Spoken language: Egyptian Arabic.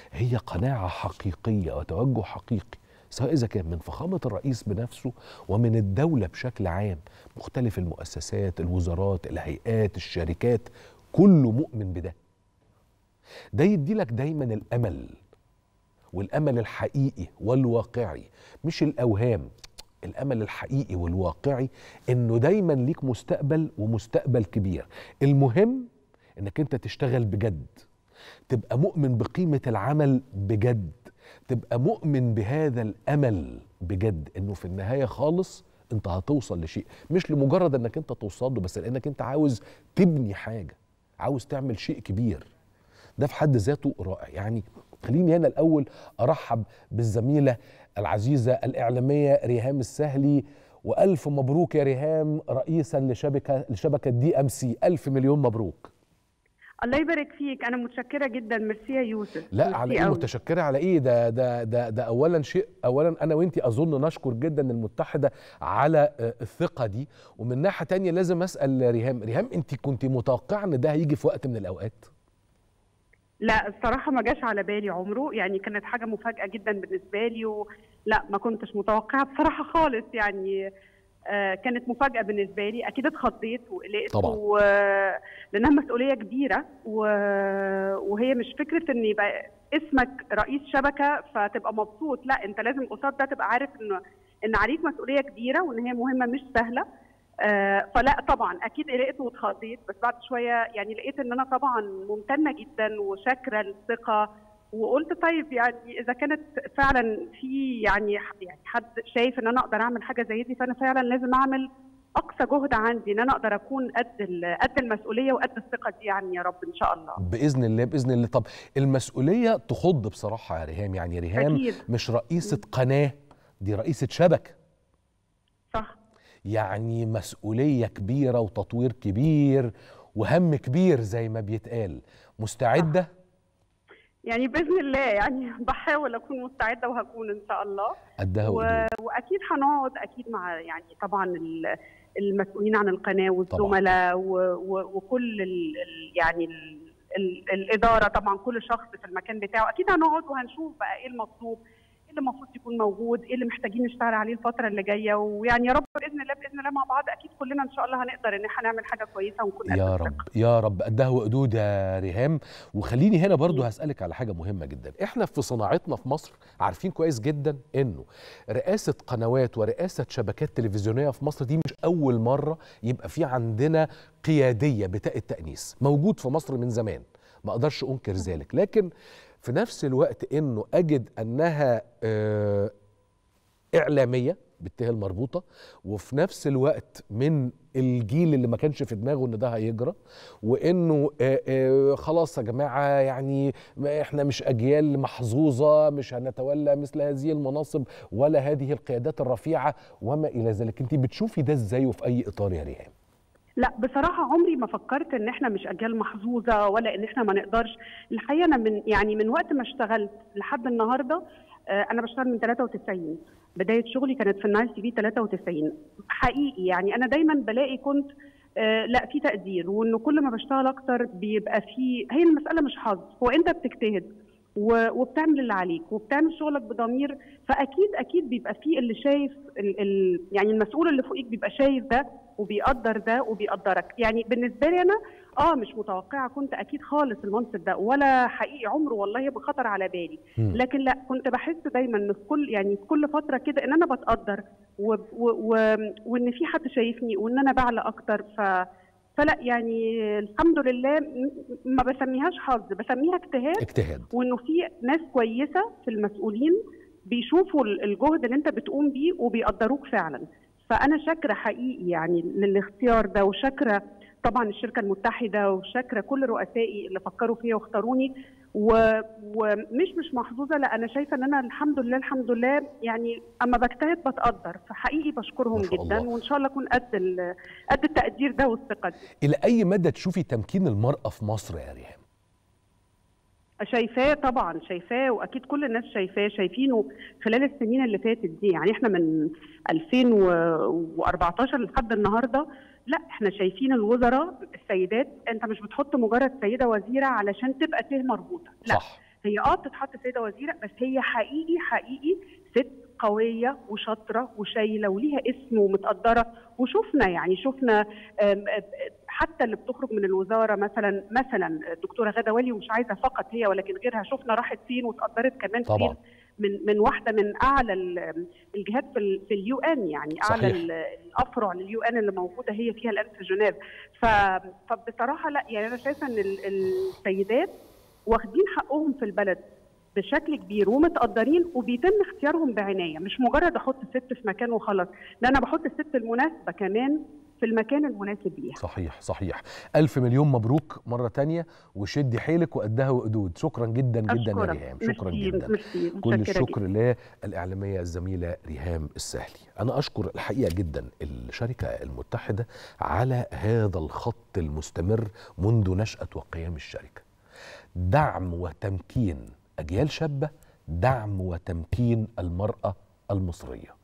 هي قناعه حقيقيه وتوجه حقيقي سواء اذا كان من فخامه الرئيس بنفسه ومن الدوله بشكل عام مختلف المؤسسات الوزارات الهيئات الشركات كله مؤمن بده ده يدي لك دايما الامل والامل الحقيقي والواقعي مش الاوهام الامل الحقيقي والواقعي انه دايما ليك مستقبل ومستقبل كبير المهم انك انت تشتغل بجد تبقى مؤمن بقيمه العمل بجد تبقى مؤمن بهذا الامل بجد انه في النهايه خالص انت هتوصل لشيء مش لمجرد انك انت توصل له بس لانك انت عاوز تبني حاجه عاوز تعمل شيء كبير ده في حد ذاته رائع يعني خليني هنا الاول ارحب بالزميله العزيزه الاعلاميه ريهام السهلي والف مبروك يا ريهام رئيسا لشبكه لشبكه دي ام سي الف مليون مبروك الله يبارك فيك انا متشكره جدا ميرسي يا يوسف لا على ايه متشكره على ايه ده ده ده ده اولا شيء اولا انا وانتي اظن نشكر جدا المتحده على الثقه دي ومن ناحيه تانية لازم اسال ريهام ريهام انت كنت متوقعه ان ده هيجي في وقت من الاوقات لا الصراحة ما جاش على بالي عمره يعني كانت حاجة مفاجأة جدا بالنسبة لي ولا ما كنتش متوقعة بصراحة خالص يعني آه كانت مفاجأة بالنسبة لي أكيد اتخضيت وقلقت طبعا و... لأنها مسؤولية كبيرة و... وهي مش فكرة إن يبقى اسمك رئيس شبكة فتبقى مبسوط لا أنت لازم قصاد ده تبقى عارف إن إن عليك مسؤولية كبيرة وإن هي مهمة مش سهلة آه فلا طبعا اكيد قلقت واتخضيت بس بعد شويه يعني لقيت ان انا طبعا ممتنه جدا وشاكره الثقه وقلت طيب يعني اذا كانت فعلا في يعني يعني حد شايف ان انا اقدر اعمل حاجه زي دي فانا فعلا لازم اعمل اقصى جهد عندي ان انا اقدر اكون قد قد المسؤوليه وقد الثقه دي يعني يا رب ان شاء الله باذن الله باذن الله طب المسؤوليه تخض بصراحه يا ريهام يعني ريهام أكيد. مش رئيسه قناه دي رئيسه شبكه صح يعني مسؤوليه كبيره وتطوير كبير وهم كبير زي ما بيتقال مستعده يعني باذن الله يعني بحاول اكون مستعده وهكون ان شاء الله قدها و... وقدود واكيد هنقعد اكيد مع يعني طبعا ال- المسؤولين عن القناه والزملاء و... و... وكل ال... ال- يعني ال... ال... الاداره طبعا كل شخص في المكان بتاعه اكيد هنقعد وهنشوف بقى ايه المطلوب ايه اللي المفروض يكون موجود ايه اللي محتاجين نشتغل عليه الفتره اللي جايه ويعني يا رب باذن الله باذن الله مع بعض اكيد كلنا ان شاء الله هنقدر ان احنا نعمل حاجه كويسه ونكون قد يا الثقة. رب يا رب قدها وقدود يا ريهام وخليني هنا برضو هسألك على حاجة مهمة جدا احنا في صناعتنا في مصر عارفين كويس جدا انه رئاسة قنوات ورئاسة شبكات تلفزيونية في مصر دي مش أول مرة يبقى في عندنا قيادية بتاء التأنيس موجود في مصر من زمان ما أقدرش أنكر ذلك لكن في نفس الوقت انه اجد انها آه اعلاميه بالتاء المربوطه وفي نفس الوقت من الجيل اللي ما كانش في دماغه ان ده هيجرى وانه آه آه خلاص يا جماعه يعني ما احنا مش اجيال محظوظه مش هنتولى مثل هذه المناصب ولا هذه القيادات الرفيعه وما الى ذلك انت بتشوفي ده ازاي وفي اي اطار يا ريهام لا بصراحة عمري ما فكرت ان احنا مش اجيال محظوظة ولا ان احنا ما نقدرش الحقيقة انا من يعني من وقت ما اشتغلت لحد النهاردة آه، انا بشتغل من 93 بداية شغلي كانت في النايل تي في 93 حقيقي يعني انا دايما بلاقي كنت آه، لا في تقدير وانه كل ما بشتغل اكتر بيبقى في هي المسألة مش حظ هو انت بتجتهد و- وبتعمل اللي عليك وبتعمل شغلك بضمير فاكيد اكيد بيبقى في اللي شايف ال ال يعني المسؤول اللي فوقيك بيبقى شايف ده وبيقدر ده وبيقدرك يعني بالنسبه لي انا اه مش متوقعه كنت اكيد خالص المنصب ده ولا حقيقي عمره والله ما خطر على بالي مم. لكن لا كنت بحس دايما ان في كل يعني في كل فتره كده ان انا بتقدر و و و وان في حد شايفني وان انا بعلى اكتر ف فلا يعني الحمد لله م- ما بسميهاش حظ بسميها اجتهاد اجتهاد وانه في ناس كويسه في المسؤولين بيشوفوا ال- الجهد اللي انت بتقوم بيه وبيقدروك فعلا فانا شاكره حقيقي يعني للاختيار ده وشاكره طبعا الشركه المتحده وشاكره كل رؤسائي اللي فكروا فيا واختاروني و... ومش مش محظوظه لا انا شايفه ان انا الحمد لله الحمد لله يعني اما بجتهد بتقدر فحقيقي بشكرهم ما شاء جدا الله. وان شاء الله اكون قد ال... قد التقدير ده والثقه دي الى اي مدى تشوفي تمكين المراه في مصر يا ريهام شايفاه طبعا شايفاه واكيد كل الناس شايفاه شايفينه خلال السنين اللي فاتت دي يعني احنا من 2014 لحد النهارده لا احنا شايفين الوزراء السيدات انت مش بتحط مجرد سيده وزيره علشان تبقى ته مربوطه لا صح هي اه بتتحط سيده وزيره بس هي حقيقي حقيقي ست قويه وشاطره وشايله وليها اسم ومتقدره وشفنا يعني شفنا حتى اللي بتخرج من الوزاره مثلا مثلا الدكتوره غاده ولي ومش عايزه فقط هي ولكن غيرها شفنا راحت فين واتقدرت كمان طبعا. فين من من واحده من اعلى الجهات في في اليو ان يعني اعلى صحيح. الافرع لليو ان اللي موجوده هي فيها الان في جنيف فبصراحه لا يعني انا شايفه ان السيدات واخدين حقهم في البلد بشكل كبير ومتقدرين وبيتم اختيارهم بعنايه مش مجرد احط الست في مكان وخلاص لا انا بحط الست المناسبه كمان في المكان المناسب ليها صحيح صحيح ألف مليون مبروك مرة تانية وشدي حيلك وقدها وقدود شكرا جدا جدا يا أشكرك. ريهام شكرا ميرسي، جدا ميرسي. كل متشكرة الشكر للإعلامية الزميلة ريهام السهلي أنا أشكر الحقيقة جدا الشركة المتحدة على هذا الخط المستمر منذ نشأة وقيام الشركة دعم وتمكين أجيال شابة دعم وتمكين المرأة المصرية